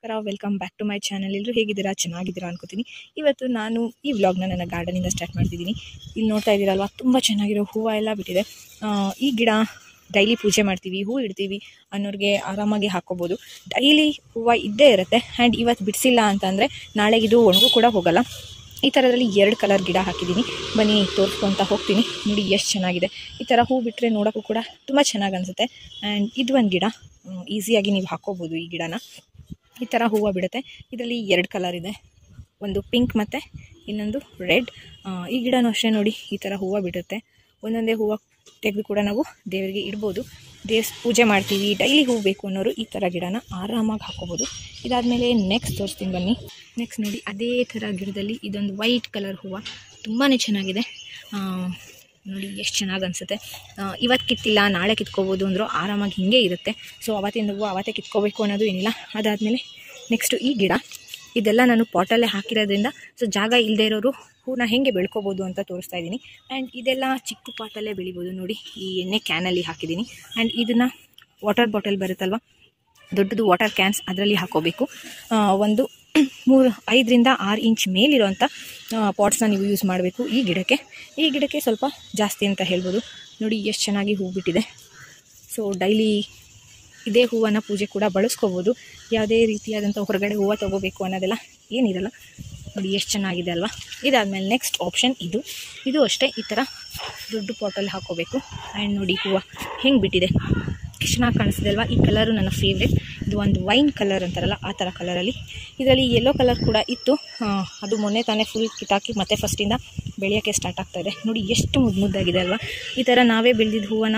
ನಮಸ್ಕಾರ welcome back to my channel ಎಲ್ಲರೂ ಹೇಗಿದ್ದೀರಾ ಚೆನ್ನಾಗಿದ್ದೀರಾ ಅನ್ಕೋತೀನಿ ಇವತ್ತು ನಾನು ಈ ವ್ಲಾಗ್ನ ನನ್ನ ಗಾರ್ಡನಿಂದ ಸ್ಟಾರ್ಟ್ ಮಾಡ್ತಿದ್ದೀನಿ ಇಲ್ಲಿ ನೋಡ್ತಾ ಇದ್ದೀರಲ್ವ ತುಂಬ ಚೆನ್ನಾಗಿರೋ ಹೂವು ಎಲ್ಲ ಬಿಟ್ಟಿದೆ ಆ, ಈ ಗಿಡ ಡೈಲಿ ಪೂಜೆ ಮಾಡ್ತೀವಿ ಹೂ ಇಡ್ತೀವಿ ಅನ್ನೋರಿಗೆ ಆರಾಮಾಗಿ ಹಾಕೋಬೋದು ಡೈಲಿ ಹೂವು ಇದ್ದೇ ಇರುತ್ತೆ ಆ್ಯಂಡ್ ಇವತ್ತು ಬಿಡಿಸಿಲ್ಲ ಅಂತಂದರೆ ನಾಳೆಗೆ ಇದು ಒಣಗೂ ಕೂಡ ಹೋಗಲ್ಲ ಈ ಥರದಲ್ಲಿ ಎರಡು ಕಲರ್ ಗಿಡ ಹಾಕಿದ್ದೀನಿ ಬನ್ನಿ ತೋರಿಸ್ಕೊತ ಹೋಗ್ತೀನಿ ನೋಡಿ ಎಷ್ಟು ಚೆನ್ನಾಗಿದೆ ಈ ಥರ ಹೂ ಬಿಟ್ಟರೆ ನೋಡೋಕ್ಕೂ ಕೂಡ ತುಂಬ ಚೆನ್ನಾಗಿ ಅನಿಸುತ್ತೆ ಆ್ಯಂಡ್ ಇದು ಒಂದು ಗಿಡ ಈಸಿಯಾಗಿ ನೀವು ಹಾಕ್ಕೋಬೋದು ಈ ಗಿಡನ ಈ ಥರ ಹೂವು ಬಿಡುತ್ತೆ ಇದರಲ್ಲಿ ಎರಡು ಕಲರ್ ಇದೆ ಒಂದು ಪಿಂಕ್ ಮತ್ತು ಇನ್ನೊಂದು ರೆಡ್ ಈ ಗಿಡನೂ ಅಷ್ಟೇ ನೋಡಿ ಈ ಥರ ಹೂವು ಬಿಡುತ್ತೆ ಒಂದೊಂದೇ ಹೂವು ತೆಗೆದು ಕೂಡ ನಾವು ದೇವರಿಗೆ ಇಡ್ಬೋದು ದೇವ್ರ ಪೂಜೆ ಮಾಡ್ತೀವಿ ಡೈಲಿ ಹೂವು ಬೇಕು ಅನ್ನೋರು ಈ ಥರ ಗಿಡನ ಆರಾಮಾಗಿ ಹಾಕೋಬೋದು ಇದಾದಮೇಲೆ ನೆಕ್ಸ್ಟ್ ತೋರಿಸ್ತೀನಿ ಬನ್ನಿ ನೆಕ್ಸ್ಟ್ ನೋಡಿ ಅದೇ ಥರ ಗಿಡದಲ್ಲಿ ಇದೊಂದು ವೈಟ್ ಕಲರ್ ಹೂವು ತುಂಬಾ ಚೆನ್ನಾಗಿದೆ ಆ, ನೋಡಿ ಎಷ್ಟು ಚೆನ್ನಾಗಿ ಅನಿಸುತ್ತೆ ಇವತ್ತು ಕಿತ್ತಿಲ್ಲ ನಾಳೆ ಕಿತ್ಕೋಬೋದು ಅಂದರೂ ಆರಾಮಾಗಿ ಹಿಂಗೆ ಇರುತ್ತೆ ಸೊ ಅವತ್ತಿಂದ ಹೂವು ಅವತ್ತೇ ಕಿತ್ಕೋಬೇಕು ಅನ್ನೋದು ಏನಿಲ್ಲ ಅದಾದಮೇಲೆ ನೆಕ್ಸ್ಟು ಈ ಗಿಡ ಇದೆಲ್ಲ ನಾನು ಪಾಟಲ್ಲೇ ಹಾಕಿರೋದ್ರಿಂದ ಸೊ ಜಾಗ ಇಲ್ಲದೆ ಇರೋರು ಹೂನ ಹೇಗೆ ಬೆಳ್ಕೊಬೋದು ಅಂತ ತೋರಿಸ್ತಾ ಇದ್ದೀನಿ ಆ್ಯಂಡ್ ಇದೆಲ್ಲ ಚಿಕ್ಕ ಪಾಟಲ್ಲೇ ಬೆಳಿಬೋದು ನೋಡಿ ಈ ಎಣ್ಣೆ ಕ್ಯಾನಲ್ಲಿ ಹಾಕಿದ್ದೀನಿ ಆ್ಯಂಡ್ ಇದನ್ನು ವಾಟರ್ ಬಾಟಲ್ ಬರುತ್ತಲ್ವ ದೊಡ್ಡದು ವಾಟರ್ ಕ್ಯಾನ್ಸ್ ಅದರಲ್ಲಿ ಹಾಕೋಬೇಕು ಆ, ಒಂದು ಮೂರು ಐದರಿಂದ ಆರು ಇಂಚ್ ಮೇಲಿರೋಂಥ ಪಾಟ್ಸ್ನ ನೀವು ಯೂಸ್ ಮಾಡಬೇಕು ಈ ಗಿಡಕ್ಕೆ ಈ ಗಿಡಕ್ಕೆ ಸ್ವಲ್ಪ ಜಾಸ್ತಿ ಅಂತ ಹೇಳ್ಬೋದು ನೋಡಿ ಎಷ್ಟು ಚೆನ್ನಾಗಿ ಹೂ ಬಿಟ್ಟಿದೆ ಸೊ ಡೈಲಿ ಇದೇ ಹೂವನ್ನು ಪೂಜೆ ಕೂಡ ಬಳಸ್ಕೋಬೋದು ಯಾವುದೇ ರೀತಿಯಾದಂಥ ಹೊರಗಡೆ ಹೂವು ತೊಗೋಬೇಕು ಅನ್ನೋದೆಲ್ಲ ಏನಿರಲ್ಲ ನೋಡಿ ಎಷ್ಟು ಚೆನ್ನಾಗಿದೆ ಅಲ್ವಾ ಇದಾದಮೇಲೆ ನೆಕ್ಸ್ಟ್ ಆಪ್ಷನ್ ಇದು ಇದು ಅಷ್ಟೇ ಈ ಥರ ದೊಡ್ಡ ಪಾಟಲ್ಲಿ ಹಾಕೋಬೇಕು ಆ್ಯಂಡ್ ನೋಡಿ ಹೂವು ಹೆಂಗೆ ಬಿಟ್ಟಿದೆ ಎಷ್ಟು ಚೆನ್ನಾಗಿ ಕಾಣಿಸ್ತಿದೆ ಅಲ್ವಾ ಈ ಕಲರು ನನ್ನ ಫೇವ್ರೆಟ್ ಇದು ಒಂದು ವೈನ್ ಕಲರ್ ಅಂತಾರಲ್ಲ ಆ ಥರ ಕಲರಲ್ಲಿ ಇದರಲ್ಲಿ ಯೆಲ್ಲೋ ಕಲರ್ ಕೂಡ ಇತ್ತು ಆ, ಅದು ಮೊನ್ನೆ ತಾನೇ ಫುಲ್ ಕಿತ್ತಾಕಿ ಮತ್ತೆ ಫಸ್ಟಿಂದ ಬೆಳೆಯೋಕ್ಕೆ ಸ್ಟಾರ್ಟ್ ಆಗ್ತಾ ಇದೆ ನೋಡಿ ಎಷ್ಟು ಮುದ್ದು ಮುದ್ದಾಗಿದೆ ಅಲ್ವಾ ಈ ಥರ ನಾವೇ ಬೆಳೆದಿದ್ದ ಹೂವನ್ನು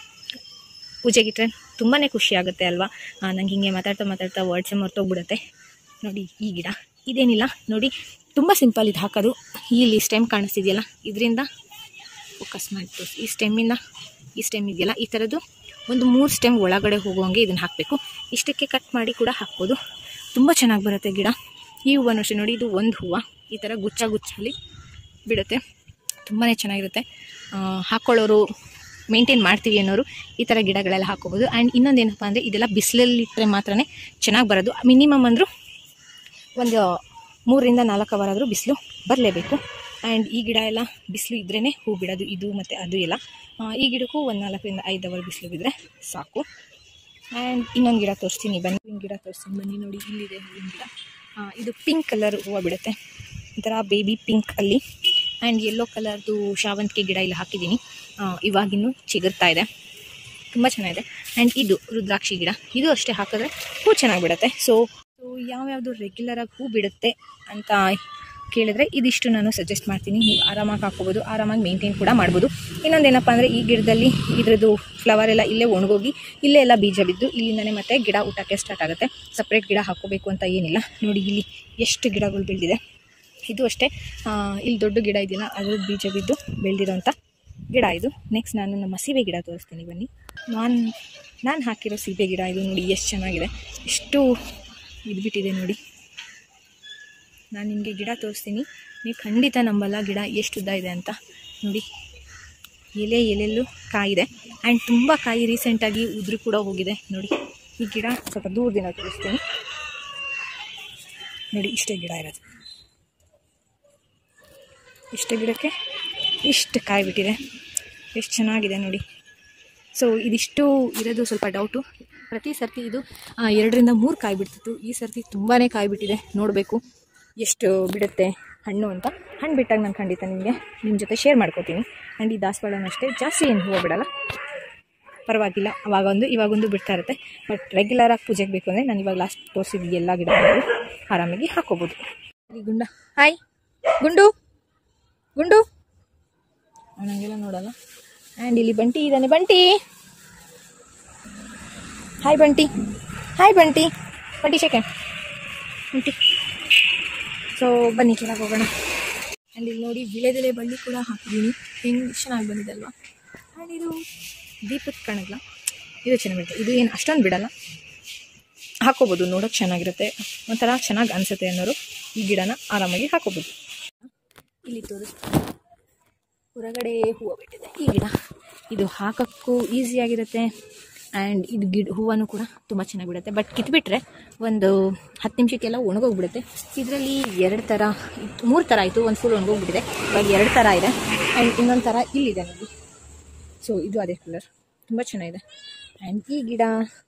ಪೂಜೆಗಿಟ್ರೆ ತುಂಬಾ ಖುಷಿ ಆಗುತ್ತೆ ಅಲ್ವಾ ನಂಗೆ ಹಿಂಗೆ ಮಾತಾಡ್ತಾ ಮಾತಾಡ್ತಾ ವರ್ಡ್ಸೇ ಮರ್ತೋಗ್ಬಿಡುತ್ತೆ ನೋಡಿ ಈ ಗಿಡ ಇದೇನಿಲ್ಲ ನೋಡಿ ತುಂಬ ಸಿಂಪಲ್ ಇದು ಹಾಕೋದು ಇಲ್ಲಿ ಸ್ಟೆಮ್ ಕಾಣಿಸ್ತಿದೆಯಲ್ಲ ಇದರಿಂದ ಫೋಕಸ್ ಮಾಡಿ ತೋರಿಸಿ ಈ ಸ್ಟೆಮ್ಮಿಂದ ಈ ಸ್ಟೆಮ್ ಇದೆಯಲ್ಲ ಈ ಥರದ್ದು ಒಂದು ಮೂರು ಸ್ಟೆಮ್ ಒಳಗಡೆ ಹೋಗುವಂಗೆ ಇದನ್ನು ಹಾಕಬೇಕು ಇಷ್ಟಕ್ಕೆ ಕಟ್ ಮಾಡಿ ಕೂಡ ಹಾಕ್ಬೋದು ತುಂಬ ಚೆನ್ನಾಗಿ ಬರುತ್ತೆ ಗಿಡ ಈ ಹೂವನ್ನು ಅಷ್ಟೇ ನೋಡಿ ಇದು ಒಂದು ಹೂವು ಈ ಥರ ಗುಚ್ಚ ಗುಚ್ಚಲ್ಲಿ ಬಿಡುತ್ತೆ ತುಂಬಾ ಚೆನ್ನಾಗಿರುತ್ತೆ ಆ, ಹಾಕ್ಕೊಳ್ಳೋರು ಮೇಂಟೈನ್ ಮಾಡ್ತೀವಿ ಅನ್ನೋರು ಈ ಥರ ಗಿಡಗಳೆಲ್ಲ ಹಾಕೋಬೋದು ಆ್ಯಂಡ್ ಇನ್ನೊಂದು ಏನಪ್ಪ ಅಂದರೆ ಇದೆಲ್ಲ ಬಿಸಿಲಲ್ಲಿಟ್ಟರೆ ಮಾತ್ರನೇ ಚೆನ್ನಾಗಿ ಬರೋದು ಮಿನಿಮಮ್ ಅಂದರೂ ಒಂದು ಮೂರರಿಂದ ನಾಲ್ಕು ಅವರ್ ಆದರೂ ಬಿಸಿಲು ಬರಲೇಬೇಕು ಆ್ಯಂಡ್ ಈ ಗಿಡ ಎಲ್ಲ ಬಿಸಿಲು ಇದ್ರೇ ಹೂ ಬಿಡೋದು ಇದು ಮತ್ತು ಅದು ಎಲ್ಲ ಆ, ಈ ಗಿಡಕ್ಕೂ ಒಂದು ನಾಲ್ಕರಿಂದ ಐದು ಅವರ್ ಬಿಸಿಲು ಬಿದ್ದರೆ ಸಾಕು ಆ್ಯಂಡ್ ಇನ್ನೊಂದು ಗಿಡ ತೋರಿಸ್ತೀನಿ ಬನ್ನಿ ಹೂವಿನ ಗಿಡ ತೋರಿಸ್ತೀನಿ ಬನ್ನಿ ನೋಡಿ ಇಲ್ಲಿದೆ ಹೂವಿನ ಗಿಡ ಆ, ಇದು ಪಿಂಕ್ ಕಲರ್ ಹೂವು ಬಿಡುತ್ತೆ ಒಂಥರ ಬೇಬಿ ಪಿಂಕ್ ಅಲ್ಲಿ ಆ್ಯಂಡ್ ಯೆಲ್ಲೋ ಕಲರ್ದು ಶಾವಂತಿಗೆ ಗಿಡ ಇಲ್ಲಿ ಹಾಕಿದ್ದೀನಿ ಆ, ಇವಾಗಿನ್ನೂ ಚಿಗುರ್ತಾ ಇದೆ ತುಂಬ ಚೆನ್ನಾಗಿದೆ ಆ್ಯಂಡ್ ಇದು ರುದ್ರಾಕ್ಷಿ ಗಿಡ ಇದು ಅಷ್ಟೇ ಹಾಕಿದ್ರೆ ಹೂ ಚೆನ್ನಾಗಿ ಬಿಡುತ್ತೆ ಸೊ ಸೊ ಯಾವ್ಯಾವುದು ರೆಗ್ಯುಲರಾಗಿ ಹೂ ಬಿಡುತ್ತೆ ಅಂತ ಕೇಳಿದ್ರೆ ಇದಿಷ್ಟು ನಾನು ಸಜೆಸ್ಟ್ ಮಾಡ್ತೀನಿ ನೀವು ಆರಾಮಾಗಿ ಹಾಕೋಬೋದು ಆರಾಮಾಗಿ ಮೇಂಟೈನ್ ಕೂಡ ಮಾಡ್ಬೋದು ಇನ್ನೊಂದೇನಪ್ಪ ಅಂದರೆ ಈ ಗಿಡದಲ್ಲಿ ಇದ್ರದ್ದು ಫ್ಲವರ್ ಎಲ್ಲ ಇಲ್ಲೇ ಒಣಗೋಗಿ ಇಲ್ಲೇ ಎಲ್ಲ ಬೀಜ ಬಿದ್ದು ಇಲ್ಲಿಂದನೇ ಮತ್ತೆ ಗಿಡ ಊಟಕ್ಕೆ ಸ್ಟಾರ್ಟ್ ಆಗುತ್ತೆ ಸಪ್ರೇಟ್ ಗಿಡ ಹಾಕೋಬೇಕು ಅಂತ ಏನಿಲ್ಲ ನೋಡಿ ಇಲ್ಲಿ ಎಷ್ಟು ಗಿಡಗಳು ಬೆಳೆದಿದೆ ಇದು ಅಷ್ಟೇ ಆ, ಇಲ್ಲಿ ದೊಡ್ಡ ಗಿಡ ಇದೆಯಲ್ಲ ಅದ್ರ ಬೀಜ ಬಿದ್ದು ಬೆಳೆದಿರೋಂಥ ಗಿಡ ಇದು ನೆಕ್ಸ್ಟ್ ನಾನು ನಮ್ಮ ಸೀಬೆ ಗಿಡ ತೋರಿಸ್ತೀನಿ ಬನ್ನಿ ನಾನು ನಾನು ಹಾಕಿರೋ ಸೀಬೆ ಗಿಡ ಇದು ನೋಡಿ ಎಷ್ಟು ಚೆನ್ನಾಗಿದೆ ಎಷ್ಟು ಇದು ಬಿಟ್ಟಿದೆ ನೋಡಿ ನಾನು ನಿಮಗೆ ಗಿಡ ತೋರಿಸ್ತೀನಿ ನೀವು ಖಂಡಿತ ನಂಬಲ್ಲ ಗಿಡ ಎಷ್ಟು ಉದ್ದ ಇದೆ ಅಂತ ನೋಡಿ ಎಲೆ ಎಲೆಲ್ಲೂ ಕಾಯಿದೆ ಆ್ಯಂಡ್ ತುಂಬ ಕಾಯಿ ರೀಸೆಂಟಾಗಿ ಉದುರು ಕೂಡ ಹೋಗಿದೆ ನೋಡಿ ಈ ಗಿಡ ಸ್ವಲ್ಪ ದೂರದಿಂದ ತೋರಿಸ್ತೀನಿ ನೋಡಿ ಇಷ್ಟೇ ಗಿಡ ಇರೋದು ಇಷ್ಟು ಗಿಡಕ್ಕೆ ಇಷ್ಟು ಕಾಯಿ ಬಿಟ್ಟಿದೆ ಎಷ್ಟು ಚೆನ್ನಾಗಿದೆ ನೋಡಿ ಸೊ ಇದಿಷ್ಟು ಇರೋದು ಸ್ವಲ್ಪ ಡೌಟು ಪ್ರತಿ ಸರ್ತಿ ಇದು ಆ, ಎರಡರಿಂದ ಮೂರು ಕಾಯಿ ಬಿಡ್ತಿತ್ತು ಈ ಸರ್ತಿ ತುಂಬಾ ಕಾಯಿ ಬಿಟ್ಟಿದೆ ನೋಡಬೇಕು ಎಷ್ಟು ಬಿಡುತ್ತೆ ಹಣ್ಣು ಅಂತ ಹಣ್ಣು ಬಿಟ್ಟಾಗ ನಾನು ಖಂಡಿತ ನಿಮಗೆ ನಿಮ್ಮ ಜೊತೆ ಶೇರ್ ಮಾಡ್ಕೋತೀನಿ ಆ್ಯಂಡ್ ಈ ದಾಸವಾಳನೂ ಅಷ್ಟೇ ಜಾಸ್ತಿ ಏನು ಹೂವು ಬಿಡಲ್ಲ ಪರವಾಗಿಲ್ಲ ಅವಾಗೊಂದು ಇವಾಗೊಂದು ಬಿಡ್ತಾ ಇರುತ್ತೆ ಬಟ್ ರೆಗ್ಯುಲರಾಗಿ ಪೂಜೆಗೆ ಬೇಕು ಅಂದರೆ ನಾನು ಇವಾಗ ಲಾಸ್ಟ್ ತೋರಿಸಿದ ಎಲ್ಲ ಗಿಡಗಳು ಆರಾಮಾಗಿ ಹಾಕೋಬೋದು ಈ ಗುಂಡ ಹಾಯ್ ಗುಂಡು ಗುಂಡು ನನಗೆಲ್ಲ ನೋಡಲ್ಲ ಆ್ಯಂಡ್ ಇಲ್ಲಿ ಬಂಟಿ ಇದ್ದಾನೆ Bunty hi Bunty hi Bunty Bunty second Bunty so ಬನ್ನಿ ಕೆಳಗೆ ಹೋಗೋಣ ಆ್ಯಂಡ್ ಇಲ್ಲಿ ನೋಡಿ ವಿಳೆದೆಲೆ ಬಳ್ಳಿ ಕೂಡ ಹಾಕಿದ್ದೀನಿ ಹೆಂಗೆ ಚೆನ್ನಾಗಿ ಬಂದಿದೆ ಅಲ್ವಾ ಆ್ಯಂಡ್ ಇದು ದೀಪದ ಕಣಗ್ಲ ಇದು ಚೆನ್ನಾಗಿ ಬರುತ್ತೆ ಇದು ಏನು ಅಷ್ಟೊಂದು ಬಿಡಲ್ಲ ಹಾಕೋಬೋದು ನೋಡೋಕೆ ಚೆನ್ನಾಗಿರುತ್ತೆ ಒಂಥರ ಚೆನ್ನಾಗಿ ಅನಿಸುತ್ತೆ ಅನ್ನೋರು ಈ ಗಿಡನ ಆರಾಮಾಗಿ ಹಾಕೋಬೋದು ಇಲ್ಲಿ ತೋರಿಸ್ತೀನಿ ಹೊರಗಡೆ ಹೂವು ಬಿಟ್ಟಿದೆ ಈ ಗಿಡ ಇದು ಹಾಕೋಕ್ಕೂ ಈಸಿಯಾಗಿರುತ್ತೆ ಆ್ಯಂಡ್ ಇದು ಗಿಡ ಹೂವನ್ನು ಕೂಡ ತುಂಬ ಚೆನ್ನಾಗಿ ಬಿಡುತ್ತೆ ಬಟ್ ಕಿತ್ಬಿಟ್ರೆ ಒಂದು ಹತ್ತು ನಿಮಿಷಕ್ಕೆಲ್ಲ ಒಣಗೋಗ್ಬಿಡುತ್ತೆ ಇದರಲ್ಲಿ ಎರಡು ಥರ ಮೂರು ಥರ ಆಯಿತು ಒಂದು ಫುಲ್ ಒಣಗೋಗ್ಬಿಟ್ಟಿದೆ ಇವಾಗ ಎರಡು ಥರ ಇದೆ ಆ್ಯಂಡ್ ಇನ್ನೊಂದು ಥರ ಇಲ್ಲಿದೆ ನೋಡಿ ಸೊ ಇದು ಅದೇ ಕಲರ್ ತುಂಬ ಚೆನ್ನಾಗಿದೆ ಆ್ಯಂಡ್ ಈ ಗಿಡ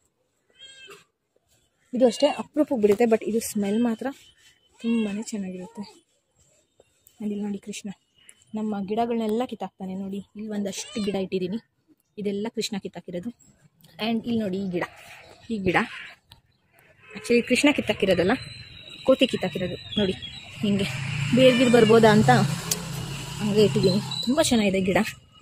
ಇದು ಅಷ್ಟೇ ಅಪರೂಪಕ್ಕೆ ಬಿಡುತ್ತೆ ಬಟ್ ಇದು ಸ್ಮೆಲ್ ಮಾತ್ರ ತುಂಬಾ ಚೆನ್ನಾಗಿರುತ್ತೆ ಆ್ಯಂಡ್ ಇಲ್ಲಿ ನೋಡಿ ಕೃಷ್ಣ ನಮ್ಮ ಗಿಡಗಳನ್ನೆಲ್ಲ ಕಿತ್ತಾಕ್ತಾನೆ ನೋಡಿ ಇಲ್ಲಿ ಒಂದಷ್ಟು ಗಿಡ ಇಟ್ಟಿದ್ದೀನಿ ಇದೆಲ್ಲ ಕೃಷ್ಣ ಕಿತ್ತಾಕಿರೋದು ಆ್ಯಂಡ್ ಇಲ್ಲಿ ನೋಡಿ ಈ ಗಿಡ ಈ ಗಿಡ ಆ್ಯಕ್ಚುಲಿ ಕೃಷ್ಣ ಕಿತ್ತಾಕಿರೋದಲ್ಲ ಕೋತಿ ಕಿತ್ತಾಕಿರೋದು ನೋಡಿ ಹಿಂಗೆ ಬೇರ್ಗಿರ್ ಬರ್ಬೋದಾ ಅಂತ ಹಂಗೆ ಇಟ್ಟಿದ್ದೀನಿ ತುಂಬ ಚೆನ್ನಾಗಿದೆ ಗಿಡ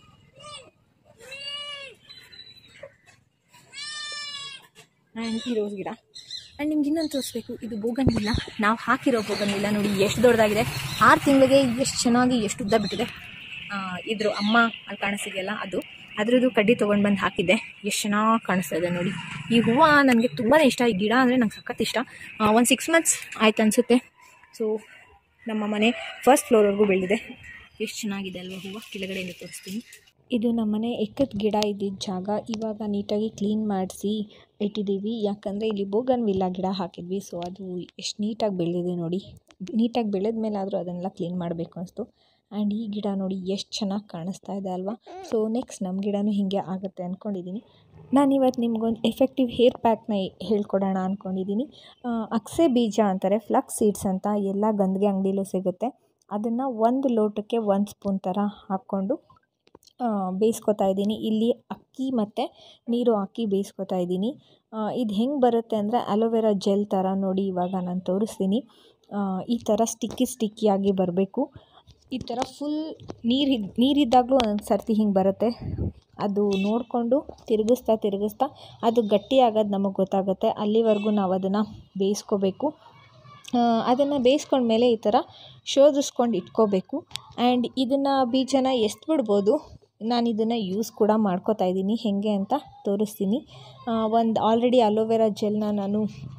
ಆ್ಯಂಡ್ ಈ ರೋಸ್ ಗಿಡ ಆ್ಯಂಡ್ ನಿಮ್ಗೆ ಇನ್ನೊಂದು ತೋರಿಸ್ಬೇಕು ಇದು ಬೋಗನ್ವಿಲ್ಲ ನಾವು ಹಾಕಿರೋ ಬೋಗನ್ವಿಲ್ಲ ನೋಡಿ ಎಷ್ಟು ದೊಡ್ಡದಾಗಿದೆ ಆರು ತಿಂಗಳಿಗೆ ಎಷ್ಟು ಚೆನ್ನಾಗಿ ಎಷ್ಟು ಉದ್ದ ಬಿಟ್ಟಿದೆ ಆ, ಇದ್ರ ಅಮ್ಮ ಅಲ್ಲಿ ಕಾಣಿಸ್ತಿದೆಯಲ್ಲ ಅದು ಅದ್ರದ್ದು ಕಡ್ಡಿ ತೊಗೊಂಡು ಬಂದು ಹಾಕಿದ್ದೆ ಎಷ್ಟು ಚೆನ್ನಾಗಿ ಕಾಣಿಸ್ತಾ ಇದೆ ನೋಡಿ ಈ ಹೂವು ನನಗೆ ತುಂಬಾ ಇಷ್ಟ ಈ ಗಿಡ ಅಂದರೆ ನಂಗೆ ಸಖತ್ ಇಷ್ಟ ಒಂದು ಸಿಕ್ಸ್ ಮಂತ್ಸ್ ಆಯ್ತು ಅನಿಸುತ್ತೆ ಸೊ ನಮ್ಮ ಮನೆ ಫಸ್ಟ್ ಫ್ಲೋರ್ವರೆಗೂ ಬೆಳೆದಿದೆ ಎಷ್ಟು ಚೆನ್ನಾಗಿದೆ ಅಲ್ವಾ ಹೂವು ಕೆಳಗಡೆಯಿಂದ ತೋರಿಸ್ತೀನಿ ಇದು ನಮ್ಮನೆ ಎಕ್ಕದ ಗಿಡ ಇದ್ದಿದ್ದ ಜಾಗ ಇವಾಗ ನೀಟಾಗಿ ಕ್ಲೀನ್ ಮಾಡಿಸಿ ಇಟ್ಟಿದ್ದೀವಿ ಯಾಕಂದರೆ ಇಲ್ಲಿ ಬೋಗನ್ ವಿಲ್ಲ ಗಿಡ ಹಾಕಿದ್ವಿ ಸೊ ಅದು ಎಷ್ಟು ನೀಟಾಗಿ ಬೆಳೆದಿದೆ ನೋಡಿ ನೀಟಾಗಿ ಬೆಳೆದ ಮೇಲೆ ಆದರೂ ಅದನ್ನೆಲ್ಲ ಕ್ಲೀನ್ ಮಾಡಬೇಕು ಅನಿಸ್ತು ಆ್ಯಂಡ್ ಈ ಗಿಡ ನೋಡಿ ಎಷ್ಟು ಚೆನ್ನಾಗಿ ಕಾಣಿಸ್ತಾ ಇದೆ ಅಲ್ವಾ ಸೊ ನೆಕ್ಸ್ಟ್ ನಮ್ಮ ಗಿಡನೂ ಹೀಗೆ ಆಗುತ್ತೆ ಅಂದ್ಕೊಂಡಿದ್ದೀನಿ ನಾನಿವತ್ತು ನಿಮ್ಗೊಂದು ಎಫೆಕ್ಟಿವ್ ಹೇರ್ ಪ್ಯಾಕ್ನ ಹೇಳ್ಕೊಡೋಣ ಅಂದ್ಕೊಂಡಿದ್ದೀನಿ ಅಕ್ಸೆ ಬೀಜ ಅಂತಾರೆ ಫ್ಲಕ್ಸ್ ಸೀಡ್ಸ್ ಅಂತ ಎಲ್ಲ ಗಂದಿಗೆ ಅಂಗಡಿಲೂ ಸಿಗುತ್ತೆ ಅದನ್ನು ಒಂದು ಲೋಟಕ್ಕೆ ಒಂದು ಸ್ಪೂನ್ ಥರ ಹಾಕ್ಕೊಂಡು ಆ, ಬೇಯಿಸ್ಕೊತಾ ಇದ್ದೀನಿ ಇಲ್ಲಿ ಅಕ್ಕಿ ಮತ್ತು ನೀರು ಹಾಕಿ ಬೇಯಿಸ್ಕೊತಾ ಇದ್ದೀನಿ ಇದು ಹೆಂಗೆ ಬರುತ್ತೆ ಅಂದರೆ ಅಲೋವೆರಾ ಜೆಲ್ ಥರ ನೋಡಿ ಇವಾಗ ನಾನು ತೋರಿಸ್ತೀನಿ ಆ, ಈ ಥರ ಸ್ಟಿಕ್ಕಿ ಸ್ಟಿಕ್ಕಿಯಾಗಿ ಬರಬೇಕು ಈ ಥರ ಫುಲ್ ನೀರು ನೀರಿದ್ದಾಗಲೂ ಒಂದೊಂದು ಸರ್ತಿ ಹಿಂಗೆ ಬರುತ್ತೆ ಅದು ನೋಡಿಕೊಂಡು ತಿರುಗಿಸ್ತಾ ತಿರುಗಿಸ್ತಾ ಅದು ಗಟ್ಟಿ ಆಗೋದು ನಮಗೆ ಗೊತ್ತಾಗುತ್ತೆ ಅಲ್ಲಿವರೆಗೂ ನಾವು ಅದನ್ನು ಬೇಯಿಸ್ಕೋಬೇಕು ಅದನ್ನು ಬೇಯಿಸ್ಕೊಂಡ್ಮೇಲೆ ಈ ಥರ ಶೋಧಿಸ್ಕೊಂಡು ಇಟ್ಕೋಬೇಕು ಆ್ಯಂಡ್ ಇದನ್ನು ಬೀಜನ ಎಷ್ಟು ಬಿಡ್ಬೋದು ನಾನು ಇದನ್ನು ಯೂಸ್ ಕೂಡ ಮಾಡ್ಕೋತಾ ಇದ್ದೀನಿ ಹೇಗೆ ಅಂತ ತೋರಿಸ್ತೀನಿ ಒಂದು ಆಲ್ರೆಡಿ ಅಲೋವೆರಾ ಜೆಲ್ನ ನಾನು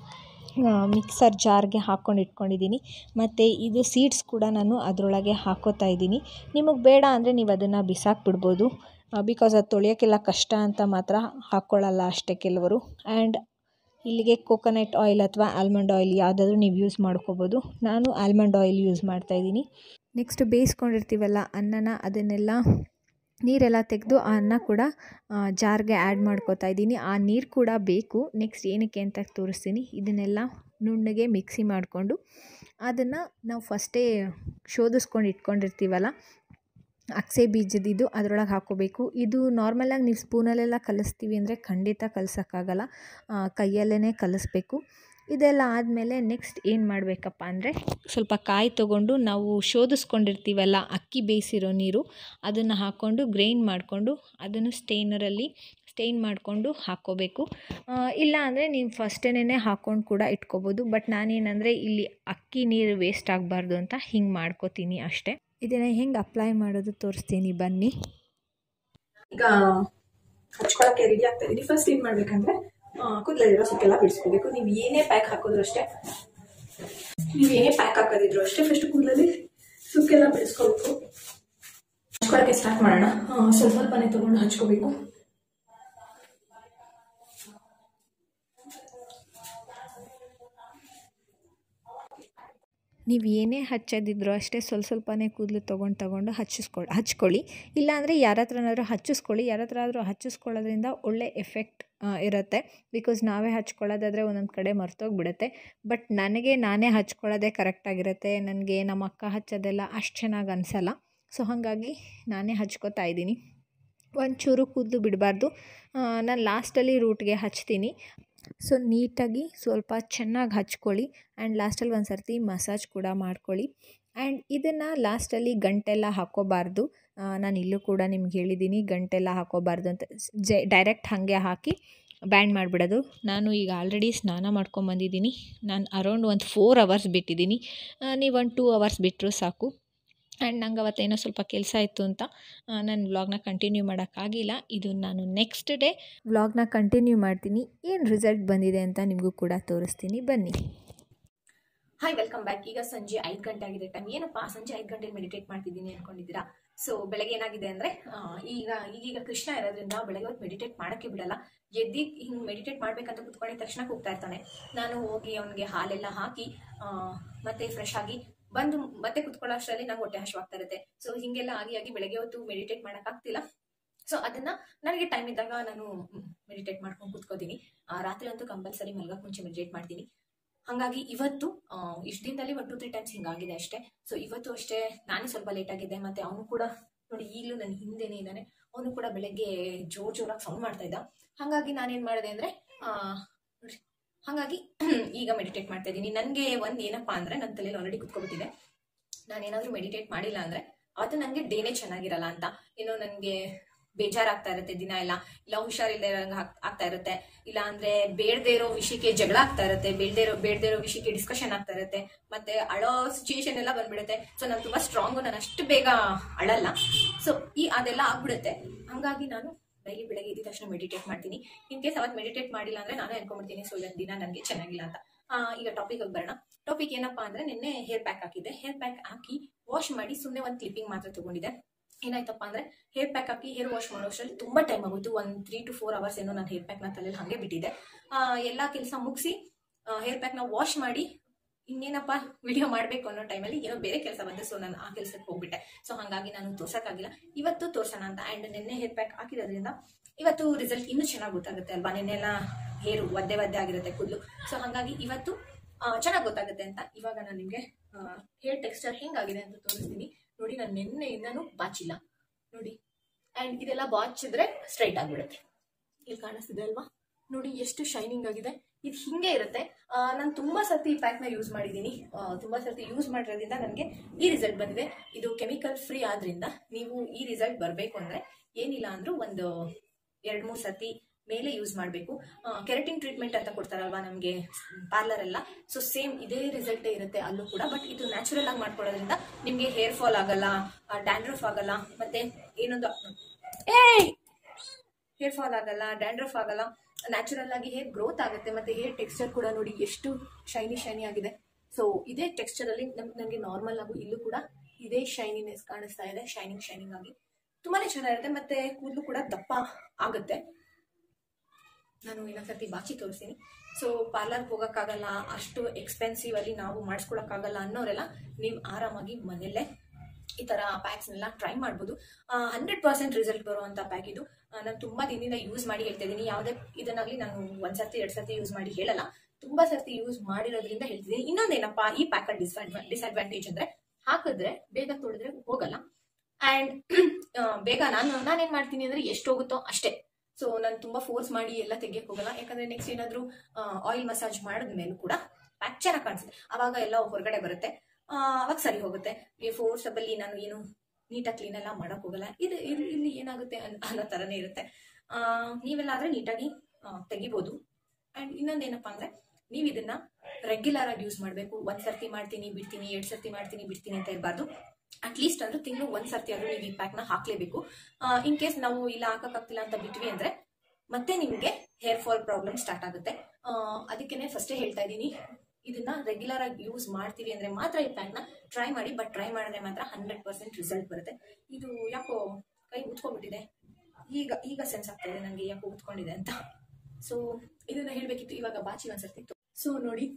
ಮಿಕ್ಸರ್ ಜಾರ್ಗೆ ಹಾಕ್ಕೊಂಡು ಇಟ್ಕೊಂಡಿದ್ದೀನಿ ಮತ್ತು ಇದು ಸೀಡ್ಸ್ ಕೂಡ ನಾನು ಅದರೊಳಗೆ ಹಾಕೋತಾ ಇದ್ದೀನಿ ನಿಮಗೆ ಬೇಡ ಅಂದರೆ ನೀವು ಅದನ್ನು ಬಿಸಾಕ್ಬಿಡ್ಬೋದು ಬಿಕಾಸ್ ಅದು ತೊಳೆಯೋಕ್ಕೆಲ್ಲ ಕಷ್ಟ ಅಂತ ಮಾತ್ರ ಹಾಕ್ಕೊಳ್ಳಲ್ಲ ಅಷ್ಟೇ ಕೆಲವರು ಆ್ಯಂಡ್ ಇಲ್ಲಿಗೆ ಕೋಕೋನಟ್ ಆಯಿಲ್ ಅಥವಾ ಆಲ್ಮಂಡ್ ಆಯಿಲ್ ಯಾವುದಾದ್ರೂ ನೀವು ಯೂಸ್ ಮಾಡ್ಕೋಬೋದು ನಾನು ಆಲ್ಮಂಡ್ ಆಯಿಲ್ ಯೂಸ್ ಮಾಡ್ತಾಯಿದ್ದೀನಿ ನೆಕ್ಸ್ಟ್ ಬೇಯಿಸ್ಕೊಂಡಿರ್ತೀವಲ್ಲ ಅನ್ನನ ಅದನ್ನೆಲ್ಲ ನೀರೆಲ್ಲ ತೆಗೆದು ಆ ಅನ್ನ ಕೂಡ ಆ, ಜಾರ್ಗೆ ಆ್ಯಡ್ ಮಾಡ್ಕೋತಾ ಇದ್ದೀನಿ ಆ ನೀರು ಕೂಡ ಬೇಕು ನೆಕ್ಸ್ಟ್ ಏನಕ್ಕೆ ಅಂತ ತೋರಿಸ್ತೀನಿ ಇದನ್ನೆಲ್ಲ ನುಣ್ಣಗೆ ಮಿಕ್ಸಿ ಮಾಡಿಕೊಂಡು ಅದನ್ನು ನಾವು ಫಸ್ಟೇ ಶೋಧಿಸ್ಕೊಂಡು ಇಟ್ಕೊಂಡಿರ್ತೀವಲ್ಲ ಅಕ್ಸೆ ಬೀಜದಿದ್ದು ಅದರೊಳಗೆ ಹಾಕ್ಕೋಬೇಕು ಇದು ನಾರ್ಮಲಾಗಿ ನೀವು ಸ್ಪೂನಲ್ಲೆಲ್ಲ ಕಲಿಸ್ತೀವಿ ಅಂದರೆ ಖಂಡಿತ ಕಲಸೋಕ್ಕಾಗಲ್ಲ ಕೈಯಲ್ಲೇ ಕಲಿಸ್ಬೇಕು ಇದೆಲ್ಲ ಆದಮೇಲೆ ನೆಕ್ಸ್ಟ್ ಏನು ಮಾಡಬೇಕಪ್ಪ ಅಂದರೆ ಸ್ವಲ್ಪ ಕಾಯಿ ತೊಗೊಂಡು ನಾವು ಶೋಧಿಸ್ಕೊಂಡಿರ್ತೀವಲ್ಲ ಅಕ್ಕಿ ಬೇಯಿಸಿರೋ ನೀರು ಅದನ್ನು ಹಾಕ್ಕೊಂಡು ಗ್ರೈಂಡ್ ಮಾಡಿಕೊಂಡು ಅದನ್ನು ಸ್ಟೇನರಲ್ಲಿ ಸ್ಟೇನ್ ಮಾಡಿಕೊಂಡು ಹಾಕ್ಕೋಬೇಕು ಆ, ಇಲ್ಲ ಅಂದರೆ ನೀವು ಫಸ್ಟೇನೆ ಹಾಕ್ಕೊಂಡು ಕೂಡ ಇಟ್ಕೋಬೋದು ಬಟ್ ನಾನೇನಂದರೆ ಇಲ್ಲಿ ಅಕ್ಕಿ ನೀರು ವೇಸ್ಟ್ ಆಗಬಾರ್ದು ಅಂತ ಹಿಂಗೆ ಮಾಡ್ಕೋತೀನಿ ಅಷ್ಟೇ ಇದನ್ನು ಹೆಂಗೆ ಅಪ್ಲೈ ಮಾಡೋದು ತೋರಿಸ್ತೀನಿ ಬನ್ನಿ ಈಗ ಹಚ್ಕೊಳಕ್ಕೆ ರೆಡಿ ಆಗ್ತಾ ಇದೀನಿ ಫಸ್ಟ್ ಏನ್ ಮಾಡ್ಬೇಕಂದ್ರೆ ಕೂದಲಲ್ಲಿರೋ ಸುಕ್ಕೆಲ್ಲ ಬಿಡಿಸ್ಕೋಬೇಕು ನೀವು ಏನೇ ಪ್ಯಾಕ್ ಹಾಕಿದ್ರು ಅಷ್ಟೇ ನೀವು ಏನೇ ಪ್ಯಾಕ್ ಹಾಕೋದಿದ್ರು ಅಷ್ಟೇ ಫಸ್ಟ್ ಕೂದಲಲ್ಲಿ ಸುಕ್ಕೆಲ್ಲ ಬಿಡಿಸ್ಕೋಬೇಕು ಹಚ್ಕೊಳಕ್ಕೆ ಸ್ಟಾರ್ಟ್ ಮಾಡೋಣ ಆ, ಸ್ವಲ್ಪ ಸ್ವಲ್ಪನೇ ತಗೊಂಡು ಹಚ್ಕೋಬೇಕು ನೀವು ಏನೇ ಹಚ್ಚೋದಿದ್ರು ಅಷ್ಟೇ ಸ್ವಲ್ಪ ಸ್ವಲ್ಪನೇ ಕೂದಲು ತೊಗೊಂಡು ತೊಗೊಂಡು ಹಚ್ಚಿಸ್ಕೊಳ್ಳಿ ಹಚ್ಕೊಳ್ಳಿ ಇಲ್ಲಾಂದರೆ ಯಾರ ಹತ್ರನಾದ್ರೂ ಹಚ್ಚಿಸ್ಕೊಳ್ಳಿ ಯಾರ ಹತ್ರ ಆದರೂ ಹಚ್ಚಿಸ್ಕೊಳ್ಳೋದ್ರಿಂದ ಒಳ್ಳೆ ಎಫೆಕ್ಟ್ ಇರುತ್ತೆ ಬಿಕಾಸ್ ನಾವೇ ಹಚ್ಕೊಳ್ಳೋದಾದರೆ ಒಂದೊಂದು ಕಡೆ ಮರ್ತೋಗ್ಬಿಡುತ್ತೆ ಬಟ್ ನನಗೆ ನಾನೇ ಹಚ್ಕೊಳ್ಳೋದೇ ಕರೆಕ್ಟಾಗಿರುತ್ತೆ ನನಗೆ ನಮ್ಮ ಅಕ್ಕ ಹಚ್ಚೋದೆಲ್ಲ ಅಷ್ಟು ಚೆನ್ನಾಗಿ ಅನಿಸಲ್ಲ ಸೊ ಹಾಗಾಗಿ ನಾನೇ ಹಚ್ಕೋತಾ ಇದ್ದೀನಿ ಒಂಚೂರು ಕೂದಲು ಬಿಡಬಾರ್ದು ನಾನು ಲಾಸ್ಟಲ್ಲಿ ರೂಟ್ಗೆ ಹಚ್ತೀನಿ ಸೊ ನೀಟಾಗಿ ಸ್ವಲ್ಪ ಚೆನ್ನಾಗಿ ಹಚ್ಕೊಳ್ಳಿ ಆ್ಯಂಡ್ ಲಾಸ್ಟಲ್ಲಿ ಒಂದು ಸರ್ತಿ ಮಸಾಜ್ ಕೂಡ ಮಾಡ್ಕೊಳ್ಳಿ ಆ್ಯಂಡ್ ಇದನ್ನು ಲಾಸ್ಟಲ್ಲಿ ಗಂಟೆಲ್ಲ ಹಾಕೋಬಾರ್ದು ನಾನು ಇಲ್ಲೂ ಕೂಡ ನಿಮ್ಗೆ ಹೇಳಿದ್ದೀನಿ ಗಂಟೆಲ್ಲ ಹಾಕೋಬಾರ್ದು ಅಂತ ಜೆ ಡೈರೆಕ್ಟ್ ಹಾಗೆ ಹಾಕಿ ಬ್ಯಾಂಡ್ ಮಾಡಿಬಿಡೋದು ನಾನು ಈಗ ಆಲ್ರೆಡಿ ಸ್ನಾನ ಮಾಡ್ಕೊಂಬಂದಿದ್ದೀನಿ ನಾನು ಅರೌಂಡ್ ಒಂದು ಫೋರ್ ಅವರ್ಸ್ ಬಿಟ್ಟಿದ್ದೀನಿ ನೀವು ಒಂದು ಟೂ ಅವರ್ಸ್ ಬಿಟ್ಟರು ಸಾಕು ಆ್ಯಂಡ್ ನಂಗೆ ಅವತ್ತೇನೋ ಸ್ವಲ್ಪ ಕೆಲಸ ಇತ್ತು ಅಂತ ನಾನು ವ್ಲಾಗ್ನ ಕಂಟಿನ್ಯೂ ಮಾಡೋಕ್ಕಾಗಿಲ್ಲ ಇದು ನಾನು ನೆಕ್ಸ್ಟ್ ಡೇ ವ್ಲಾಗ್ನ ಕಂಟಿನ್ಯೂ ಮಾಡ್ತೀನಿ ಏನು ರಿಸಲ್ಟ್ ಬಂದಿದೆ ಅಂತ ನಿಮಗೂ ಕೂಡ ತೋರಿಸ್ತೀನಿ ಬನ್ನಿ ಹಾಯ್ ವೆಲ್ಕಮ್ ಬ್ಯಾಕ್ ಈಗ ಸಂಜೆ ಐದು ಗಂಟೆ ಆಗಿದೆ ಟೈಮ್ ಏನಪ್ಪ ಸಂಜೆ ಐದು ಗಂಟೆಗೆ ಮೆಡಿಟೇಟ್ ಮಾಡ್ತಿದ್ದೀನಿ ಅನ್ಕೊಂಡಿದ್ದೀರಾ ಸೊ ಬೆಳಗ್ಗೆ ಏನಾಗಿದೆ ಅಂದ್ರೆ ಆ, ಈಗ ಈಗೀಗ ಕೃಷ್ಣ ಇರೋದ್ರಿಂದ ಬೆಳಗ್ಗೆ ಹೊತ್ತು ಮೆಡಿಟೇಟ್ ಮಾಡಕ್ಕೆ ಬಿಡಲ್ಲ ಎದ್ದಿ ಹಿಂಗ್ ಮೆಡಿಟೇಟ್ ಮಾಡ್ಬೇಕಂತ ಕುತ್ಕೊಂಡಿದ ತಕ್ಷಣ ಕೂಗ್ತಾ ಇರ್ತಾನೆ ನಾನು ಹೋಗಿ ಅವನಿಗೆ ಹಾಲೆಲ್ಲ ಹಾಕಿ ಆ, ಮತ್ತೆ ಫ್ರೆಶ್ ಆಗಿ ಬಂದು ಮತ್ತೆ ಕುತ್ಕೊಳ್ಳೋ ಅಷ್ಟರಲ್ಲಿ ನಂಗೆ ಹೊಟ್ಟೆ ಹಶ್ವಾಗ್ತಾ ಇರುತ್ತೆ ಸೊ ಹಿಂಗೆಲ್ಲ ಆಗಿ ಆಗಿ ಬೆಳಗ್ಗೆ ಹೊತ್ತು ಮೆಡಿಟೇಟ್ ಮಾಡಕ್ ಆಗ್ತಿಲ್ಲ ಸೊ ಅದನ್ನ ನನಗೆ ಟೈಮ್ ಇದ್ದಾಗ ನಾನು ಮೆಡಿಟೇಟ್ ಮಾಡ್ಕೊಂಡು ಕೂತ್ಕೋತೀನಿ ಆ, ರಾತ್ರಿ ಅಂತೂ ಕಂಪಲ್ಸರಿ ಮಲ್ಗಕ್ ಮುಂಚೆ ಮೆಡಿಟೇಟ್ ಮಾಡ್ತೀನಿ ಹಾಗಾಗಿ ಇವತ್ತು ಇಷ್ಟು ದಿನದಲ್ಲಿ ಒನ್ ಟು ತ್ರೀ ಟೈಮ್ಸ್ ಹಿಂಗಾಗಿದೆ ಅಷ್ಟೇ ಸೊ ಇವತ್ತು ಅಷ್ಟೇ ನಾನೇ ಸ್ವಲ್ಪ ಲೇಟ್ ಆಗಿದೆ ಮತ್ತೆ ಅವನು ಕೂಡ ನೋಡಿ ಈಗಲೂ ನನ್ನ ಹಿಂದೆನೇ ಇದ್ದಾನೆ ಅವನು ಕೂಡ ಬೆಳಗ್ಗೆ ಜೋರ್ ಜೋರಾಗಿ ಸೌಂಡ್ ಮಾಡ್ತಾ ಇದ್ದ ಹಾಗಾಗಿ ನಾನೇನ್ ಮಾಡಿದೆ ಅಂದ್ರೆ ಆ, ನೋಡ್ರಿ ಹಾಗಾಗಿ ಈಗ ಮೆಡಿಟೇಟ್ ಮಾಡ್ತಾ ಇದ್ದೀನಿ ನನಗೆ ಒಂದ್ ಏನಪ್ಪಾ ಅಂದ್ರೆ ನನ್ನ ತಲೆಯಲ್ಲಿ ಆಲ್ರೆಡಿ ಕುತ್ಕೊಬಿಟ್ಟಿದೆ ನಾನೇನಾದ್ರೂ ಮೆಡಿಟೇಟ್ ಮಾಡಿಲ್ಲ ಅಂದ್ರೆ ಅವತ್ತು ನನಗೆ ಡೇನೇ ಚೆನ್ನಾಗಿರಲ್ಲ ಅಂತ ಏನೋ ನನಗೆ ಬೇಜಾರಾಗ್ತಾ ಇರುತ್ತೆ ದಿನ ಎಲ್ಲ ಇಲ್ಲ ಹುಷಾರಿಲ್ಲದೆ ಆಗ್ತಾ ಇರುತ್ತೆ ಇಲ್ಲ ಅಂದ್ರೆ ಬೇಡದೇ ಇರೋ ವಿಷಯಕ್ಕೆ ಜಗಳ ಆಗ್ತಾ ಇರುತ್ತೆ ಬೇಡದೇ ಇರೋ ಬೇಡದೇ ಇರೋ ವಿಷಯಕ್ಕೆ ಡಿಸ್ಕಷನ್ ಆಗ್ತಾ ಇರುತ್ತೆ ಮತ್ತೆ ಅಳೋ ಸಿಚುಯೇಷನ್ ಎಲ್ಲ ಬಂದ್ಬಿಡುತ್ತೆ ಸೊ ನಾನು ತುಂಬಾ ಸ್ಟ್ರಾಂಗು ನಾನು ಅಷ್ಟು ಬೇಗ ಅಳಲ್ಲ ಸೊ ಈ ಅದೆಲ್ಲ ಆಗ್ಬಿಡುತ್ತೆ ಹಂಗಾಗಿ ನಾನು ಡೈಲಿ ಬೆಳಗ್ಗೆ ಎದ್ದ ತಕ್ಷಣ ಮೆಡಿಟೇಟ್ ಮಾಡ್ತೀನಿ ಇನ್ ಕೇಸ್ ಅವತ್ತು ಮೆಡಿಟೇಟ್ ಮಾಡಿಲ್ಲ ಅಂದ್ರೆ ನಾನು ಅನ್ಕೊಂಡ್ಬಿಡ್ತೀನಿ ಸೊ ಇವತ್ತು ದಿನ ನನಗೆ ಚೆನ್ನಾಗಿಲ್ಲ ಅಂತ ಆ, ಈಗ ಟಾಪಿಕ್ ಬರೋಣ ಟಾಪಿಕ್ ಏನಪ್ಪಾ ಅಂದ್ರೆ ನಿನ್ನೆ ಹೇರ್ ಪ್ಯಾಕ್ ಹಾಕಿದ್ದೆ ಹೇರ್ ಪ್ಯಾಕ್ ಹಾಕಿ ವಾಶ್ ಮಾಡಿ ಸುಮ್ಮನೆ ಒಂದು ಕ್ಲಿಪ್ಪಿಂಗ್ ಮಾತ್ರ ತಗೊಂಡಿದ್ದೆ ಏನಾಯ್ತಪ್ಪ ಅಂದ್ರೆ ಹೇರ್ ಪ್ಯಾಕ್ ಹಾಕಿ ಹೇರ್ ವಾಶ್ ಮಾಡೋ ಅಷ್ಟರಲ್ಲಿ ತುಂಬಾ ಟೈಮ್ ಆಗೋಯ್ತು ಒಂದು ತ್ರೀ ಟು ಫೋರ್ ಅವರ್ಸ್ ಏನೋ ನಾನು ಹೇರ್ ಪ್ಯಾಕ್ ನ ತಲೆಯಲ್ಲಿ ಹಂಗೆ ಬಿಟ್ಟಿದ್ದೆ ಆ, ಎಲ್ಲಾ ಕೆಲಸ ಮುಗಿಸಿ ಹೇರ್ ಪ್ಯಾಕ್ ನ ವಾಶ್ ಮಾಡಿ ಇನ್ನೇನಪ್ಪ ವಿಡಿಯೋ ಮಾಡ್ಬೇಕು ಅನ್ನೋ ಟೈಮಲ್ಲಿ ಏನೋ ಬೇರೆ ಕೆಲಸ ಬಂದು ಸೊ ನಾನು ಆ ಕೆಲಸಕ್ಕೆ ಹೋಗ್ಬಿಟ್ಟೆ ಸೊ ಹಾಗಾಗಿ ನಾನು ತೋರ್ಸಕ್ಕಾಗಿಲ್ಲ ಇವತ್ತು ತೋರ್ಸೋಣ ಅಂತ ಅಂಡ್ ನಿನ್ನೆ ಹೇರ್ ಪ್ಯಾಕ್ ಹಾಕಿರೋದ್ರಿಂದ ಇವತ್ತು ರಿಸಲ್ಟ್ ಇನ್ನೂ ಚೆನ್ನಾಗಿ ಗೊತ್ತಾಗುತ್ತೆ ಅಲ್ವಾ ನಿನ್ನೆಲ್ಲ ಹೇರು ಒದ್ದೆ ಒದ್ದೆ ಆಗಿರುತ್ತೆ ಕೂದಲು ಸೊ ಹಾಗಾಗಿ ಇವತ್ತು ಚೆನ್ನಾಗಿ ಗೊತ್ತಾಗುತ್ತೆ ಅಂತ ಇವಾಗ ನಾನು ನಿಮಗೆ ಹೇರ್ ಟೆಕ್ಸ್ಚರ್ ಹೆಂಗಾಗಿದೆ ಅಂತ ತೋರಿಸ್ತೀನಿ ನೋಡಿ ನಾನು ನಿನ್ನೆಯಿಂದನೂ ಬಾಚಿಲ್ಲ ನೋಡಿ ಅಂಡ್ ಇದೆಲ್ಲ ಬಾಚಿದ್ರೆ ಸ್ಟ್ರೈಟ್ ಆಗ್ಬಿಡುತ್ತೆ ಇಲ್ಲಿ ಕಾಣಿಸ್ತಿದೆ ಅಲ್ವಾ ನೋಡಿ ಎಷ್ಟು ಶೈನಿಂಗ್ ಆಗಿದೆ ಇದು ಹಿಂಗೆ ಇರುತ್ತೆ ನಾನು ತುಂಬಾ ಸರ್ತಿ ಈ ಪ್ಯಾಕ್ ನ ಯೂಸ್ ಮಾಡಿದ್ದೀನಿ ಆ, ತುಂಬಾ ಸರ್ತಿ ಯೂಸ್ ಮಾಡಿರೋದ್ರಿಂದ ನನಗೆ ಈ ರಿಸಲ್ಟ್ ಬಂದಿದೆ ಇದು ಕೆಮಿಕಲ್ ಫ್ರೀ ಆದ್ರಿಂದ ನೀವು ಈ ರಿಸಲ್ಟ್ ಬರಬೇಕು ಅಂದ್ರೆ ಏನಿಲ್ಲ ಅಂದ್ರೂ ಒಂದು ಎರಡ್ ಮೂರ್ ಸರ್ತಿ ಮೇಲೆ ಯೂಸ್ ಮಾಡಬೇಕು ಕೆರಟಿನ್ ಟ್ರೀಟ್ಮೆಂಟ್ ಅಂತ ಕೊಡ್ತಾರಲ್ವಾ ನಮಗೆ ಪಾರ್ಲರ್ ಎಲ್ಲ ಸೊ ಸೇಮ್ ಇದೇ ರಿಸಲ್ಟೇ ಇರುತ್ತೆ ಅಲ್ಲೂ ಕೂಡ ಬಟ್ ಇದು ನ್ಯಾಚುರಲ್ ಆಗಿ ಮಾಡ್ಕೊಳ್ಳೋದ್ರಿಂದ ನಿಮಗೆ ಹೇರ್ ಫಾಲ್ ಆಗಲ್ಲ ಡ್ಯಾಂಡ್ರಫ್ ಆಗಲ್ಲ ಮತ್ತೆ ಏನೊಂದು ಏಯ್ ಹೇರ್ ಫಾಲ್ ಆಗಲ್ಲ ಡ್ಯಾಂಡ್ರಫ್ ಆಗಲ್ಲ ನ್ಯಾಚುರಲ್ ಆಗಿ ಹೇರ್ ಗ್ರೋತ್ ಆಗುತ್ತೆ ಮತ್ತೆ ಹೇರ್ ಟೆಕ್ಸ್ಚರ್ ಕೂಡ ನೋಡಿ ಎಷ್ಟು ಶೈನಿ ಶೈನಿ ಆಗಿದೆ ಸೊ ಇದೇ ಟೆಕ್ಸ್ಚರ್ ಅಲ್ಲಿ ನನಗೆ ನಾರ್ಮಲ್ ಆಗು ಇಲ್ಲೂ ಕೂಡ ಇದೇ ಶೈನಿನೆಸ್ ಕಾಣಿಸ್ತಾ ಇದೆ ಶೈನಿಂಗ್ ಶೈನಿಂಗ್ ಆಗಿ ತುಂಬಾನೇ ಚೆನ್ನಾಗಿರುತ್ತೆ ಮತ್ತೆ ಕೂದಲು ಕೂಡ ದಪ್ಪ ಆಗುತ್ತೆ ನಾನು ಇನ್ನೊಂದ್ಸರ್ತಿ ಬಾಚಿ ತೋರಿಸ್ತೀನಿ ಸೊ ಪಾರ್ಲರ್ಗೆ ಹೋಗೋಕ್ಕಾಗಲ್ಲ ಅಷ್ಟು ಎಕ್ಸ್ಪೆನ್ಸಿವ್ ಅಲ್ಲಿ ನಾವು ಮಾಡಿಸ್ಕೊಳಕ್ಕಾಗಲ್ಲ ಅನ್ನೋರೆಲ್ಲ ನೀವು ಆರಾಮಾಗಿ ಮನೆಯಲ್ಲೇ ಈ ತರ ಪ್ಯಾಕ್ಸ್ನೆಲ್ಲ ಟ್ರೈ ಮಾಡ್ಬೋದು ಹಂಡ್ರೆಡ್ ಪರ್ಸೆಂಟ್ ರಿಸಲ್ಟ್ ಬರುವಂತ ಪ್ಯಾಕ್ ಇದು ನಾನು ತುಂಬಾ ದಿನದಿಂದ ಯೂಸ್ ಮಾಡಿ ಹೇಳ್ತಾ ಇದ್ದೀನಿ ಯಾವುದೇ ಇದನ್ನಾಗ್ಲಿ ನಾನು ಒಂದ್ ಸರ್ತಿ ಎರಡ್ ಸರ್ತಿ ಯೂಸ್ ಮಾಡಿ ಹೇಳಲ್ಲ ತುಂಬಾ ಸರ್ತಿ ಯೂಸ್ ಮಾಡಿರೋದ್ರಿಂದ ಹೇಳ್ತಿದ್ದೀನಿ ಇನ್ನೊಂದೇನಪ್ಪ ಈ ಪ್ಯಾಕ್ ಡಿಸ್ಅಡ್ವಾನ್ ಡಿಸ್ಅಡ್ವಾಂಟೇಜ್ ಅಂದ್ರೆ ಹಾಕಿದ್ರೆ ಬೇಗ ತೊಳೆದ್ರೆ ಹೋಗಲ್ಲ ಅಂಡ್ ಬೇಗ ನಾನು ನಾನೇನ್ ಮಾಡ್ತೀನಿ ಅಂದ್ರೆ ಎಷ್ಟು ಹೋಗುತ್ತೋ ಅಷ್ಟೇ ಸೊ ನಾನು ತುಂಬಾ ಫೋರ್ಸ್ ಮಾಡಿ ಎಲ್ಲ ತೆಗಿಯಕ್ ಹೋಗಲ್ಲ ಯಾಕಂದ್ರೆ ನೆಕ್ಸ್ಟ್ ಏನಾದ್ರು ಆಯಿಲ್ ಮಸಾಜ್ ಮಾಡಿದ್ಮೇಲೂ ಕೂಡ ಪ್ಯಾಕ್ ಚೆನ್ನಾಗಿ ಕಾಣಿಸುತ್ತೆ ಅವಾಗ ಎಲ್ಲ ಹೊರಗಡೆ ಬರುತ್ತೆ ಆ, ಅವಾಗ ಸರಿ ಹೋಗುತ್ತೆ ಈ ಫೋರ್ಸ್ ಅಲ್ಲಿ ನಾನು ಏನು ನೀಟಾಗಿ ಕ್ಲೀನ್ ಎಲ್ಲ ಮಾಡಕ್ ಹೋಗಲ್ಲ ಇದು ಇದು ಇಲ್ಲಿ ಏನಾಗುತ್ತೆ ಅನ್- ಅನ್ನೋ ತರನೇ ಇರುತ್ತೆ ಆ, ನೀವೆಲ್ಲಾದ್ರೆ ನೀಟಾಗಿ ಆ, ತೆಗಿಬೋದು ಅಂಡ್ ಇನ್ನೊಂದೇನಪ್ಪಾ ಅಂದ್ರೆ ನೀವು ಇದನ್ನ ರೆಗ್ಯುಲರ್ ಆಗಿ ಯೂಸ್ ಮಾಡಬೇಕು ಒಂದ್ ಸರ್ತಿ ಮಾಡ್ತೀನಿ ಬಿಡ್ತೀನಿ ಎರಡ್ ಸರ್ತಿ ಮಾಡ್ತೀನಿ ಬಿಡ್ತೀನಿ ಅಂತ ಇರಬಾರ್ದು ಅಟ್ಲೀಸ್ಟ್ ಅಂದ್ರೆ ತಿಂಗಳು ಒಂದ್ ಸರ್ತಿ ಆದ್ರೂ ನೀವು ಈ ಪ್ಯಾಕ್ ನ ಹಾಕ್ಲೇಬೇಕು ಇನ್ ಕೇಸ್ ನಾವು ಇಲ್ಲ ಹಾಕಕ್ಕಾಗ್ತಿಲ್ಲ ಅಂತ ಬಿಟ್ವಿ ಅಂದ್ರೆ ಮತ್ತೆ ನಿಮ್ಗೆ ಹೇರ್ ಫಾಲ್ ಪ್ರಾಬ್ಲಮ್ ಸ್ಟಾರ್ಟ್ ಆಗುತ್ತೆ ಆ, ಅದಕ್ಕೇನೆ ಫಸ್ಟೇ ಹೇಳ್ತಾ ಇದ್ದೀನಿ ಇದನ್ನ ರೆಗ್ಯುಲರ್ ಆಗಿ ಯೂಸ್ ಮಾಡ್ತೀವಿ ಅಂದ್ರೆ ಮಾತ್ರ ಈ ಪ್ಯಾಕ್ ನ ಟ್ರೈ ಮಾಡಿ ಬಟ್ ಟ್ರೈ ಮಾಡಿದ್ರೆ ಮಾತ್ರ ಹಂಡ್ರೆಡ್ ಪರ್ಸೆಂಟ್ ರಿಸಲ್ಟ್ ಬರುತ್ತೆ ಇದು ಯಾಕೋ ಕೈ ಉತ್ಕೊಂಡ್ಬಿಟ್ಟಿದೆ ಈಗ ಈಗ ಸೆನ್ಸ್ ಆಗ್ತಾ ಇದೆ ನನಗೆ ಯಾಕೋ ಉತ್ಕೊಂಡಿದೆ ಅಂತ ಸೊ ಇದನ್ನ ಹೇಳ್ಬೇಕಿತ್ತು ಇವಾಗ ಬಾಚಿ ಒಂದ್ಸರ್ತಿ ಸೊ ನೋಡಿ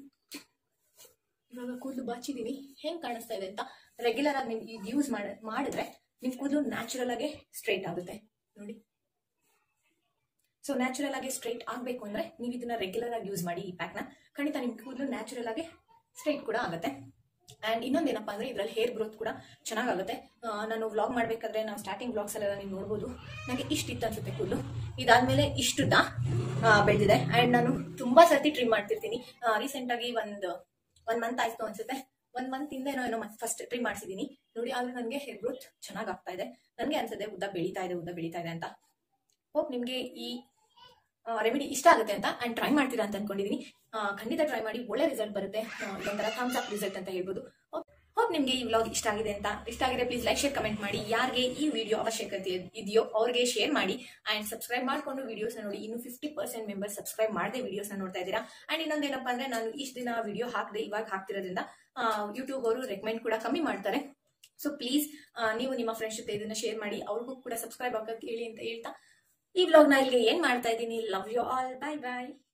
ಇವಾಗ ಕೂದಲು ಬಾಚಿದೀನಿ ಹೆಂಗ್ ಕಾಣಿಸ್ತಾ ಇದೆ ಅಂತ ರೆಗ್ಯುಲರ್ ಆಗಿ ನೀವು ಇದು ಯೂಸ್ ಮಾಡ ಮಾಡಿದ್ರೆ ನಿಮ್ ಕೂದಲು ನ್ಯಾಚುರಲ್ ಆಗಿ ಸ್ಟ್ರೈಟ್ ಆಗುತ್ತೆ ನೋಡಿ ಸೊ ನ್ಯಾಚುರಲ್ ಆಗಿ ಸ್ಟ್ರೈಟ್ ಆಗಬೇಕು ಅಂದ್ರೆ ನೀವು ಇದನ್ನ ರೆಗ್ಯುಲರ್ ಆಗಿ ಯೂಸ್ ಮಾಡಿ ಈ ಪ್ಯಾಕ್ ನ ಖಂಡಿತ ನಿಮ್ ಕೂದಲು ನ್ಯಾಚುರಲ್ ಆಗಿ ಸ್ಟ್ರೈಟ್ ಕೂಡ ಆಗುತ್ತೆ ಅಂಡ್ ಇನ್ನೊಂದೇನಪ್ಪ ಅಂದ್ರೆ ಇದ್ರಲ್ಲಿ ಹೇರ್ ಗ್ರೋತ್ ಕೂಡ ಚೆನ್ನಾಗಾಗುತ್ತೆ ಆ, ನಾನು ವ್ಲಾಗ್ ಮಾಡ್ಬೇಕಾದ್ರೆ ನಾನು ಸ್ಟಾರ್ಟಿಂಗ್ ವ್ಲಾಗ್ಸ್ ಎಲ್ಲ ನೀವು ನೋಡ್ಬೋದು ನನಗೆ ಇಷ್ಟಿತ್ತು ಅನ್ಸುತ್ತೆ ಕೂದಲು ಇದಾದ್ಮೇಲೆ ಇಷ್ಟುದ್ದ ಬೆಳೆದಿದೆ ಅಂಡ್ ನಾನು ತುಂಬಾ ಸರ್ತಿ ಟ್ರಿಮ್ ಮಾಡ್ತಿರ್ತೀನಿ ರೀಸೆಂಟ್ ಆಗಿ ಒಂದು ಒನ್ ಮಂತ್ ಆಯ್ತು ಅನ್ಸುತ್ತೆ ಒಂದ್ ಮಂತ್ ಇಂದ ಏನೋ ಏನೋ ಫಸ್ಟ್ ಟ್ರಿಮ್ ಮಾಡಿಸಿದೀನಿ ನೋಡಿ ಆದ್ರೆ ನನಗೆ ಹೇರ್ ಗ್ರೋತ್ ಚೆನ್ನಾಗ್ ಆಗ್ತಾ ಇದೆ ನನಗೆ ಅನ್ಸುತ್ತೆ ಉದ್ದ ಬೆಳೀತಾ ಇದೆ ಉದ್ದ ಬೆಳೀತಾ ಇದೆ ಅಂತ ಹೋಪ್ ನಿಮ್ಗೆ ಈ ರೆಮಿಡಿ ಇಷ್ಟ ಆಗುತ್ತೆ ಅಂತ ಅಂಡ್ ಟ್ರೈ ಮಾಡ್ತೀರಾ ಅಂತ ಅನ್ಕೊಂಡಿದೀನಿ ಆ, ಖಂಡಿತ ಟ್ರೈ ಮಾಡಿ ಒಳ್ಳೆ ರಿಸಲ್ಟ್ ಬರುತ್ತೆ ಆ, ಇದೊಂಥರ ಥಮ್ಸ್ ಅಪ್ ರಿಸಲ್ಟ್ ಅಂತ ಹೇಳ್ಬೋದು ಹೋಪ್ ನಿಮ್ಗೆ ಈ ವ್ಲಾಗ್ ಇಷ್ಟ ಆಗಿದೆ ಅಂತ ಇಷ್ಟ ಆಗಿದೆ ಪ್ಲೀಸ್ ಲೈಕ್ ಶೇರ್ ಕಮೆಂಟ್ ಮಾಡಿ ಯಾರಿಗೆ ಈ ವಿಡಿಯೋ ಅವಶ್ಯಕತೆ ಇದೆಯೋ ಅವ್ರಿಗೆ ಶೇರ್ ಮಾಡಿ ಅಂಡ್ ಸಬ್ಸ್ಕ್ರೈಬ್ ಮಾಡ್ಕೊಂಡು ವಿಡಿಯೋಸ್ ನೋಡಿ ಇನ್ನು ಫಿಫ್ಟಿ ಪರ್ಸೆಂಟ್ ಮೆಂಬರ್ ಸಬ್ಸ್ಕ್ರೈಬ್ ಮಾಡದೆ ವಿಡಿಯೋಸ್ ನೋಡ್ತಾ ಇದ್ದೀರಾ ಅಂಡ್ ಇನ್ನೊಂದೇನಪ್ಪ ಅಂದ್ರೆ ನಾನು ಇಷ್ಟು ದಿನ ವಿಡಿಯೋ ಹಾಕದೆ ಇವಾಗ ಹಾಕ್ತಿರೋದ್ರಿಂದ ಯೂಟ್ಯೂಬ್ ಅವರು ರೆಕಮೆಂಡ್ ಕೂಡ ಕಮ್ಮಿ ಮಾಡ್ತಾರೆ ಸೊ ಪ್ಲೀಸ್ ನೀವು ನಿಮ್ಮ ಫ್ರೆಂಡ್ಸ್ ಜೊತೆ ಇದನ್ನ ಶೇರ್ ಮಾಡಿ ಅವ್ರಿಗೂ ಕೂಡ ಸಬ್ಸ್ಕ್ರೈಬ್ ಆಗೋಕೆ ಹೇಳಿ ಅಂತ ಹೇಳ್ತಾ ಈ ವ್ಲಾಗ್ನ ಇಲ್ಲಿಗೆ ಏನ್ ಮಾಡ್ತಾ ಇದ್ದೀನಿ love you all bye bye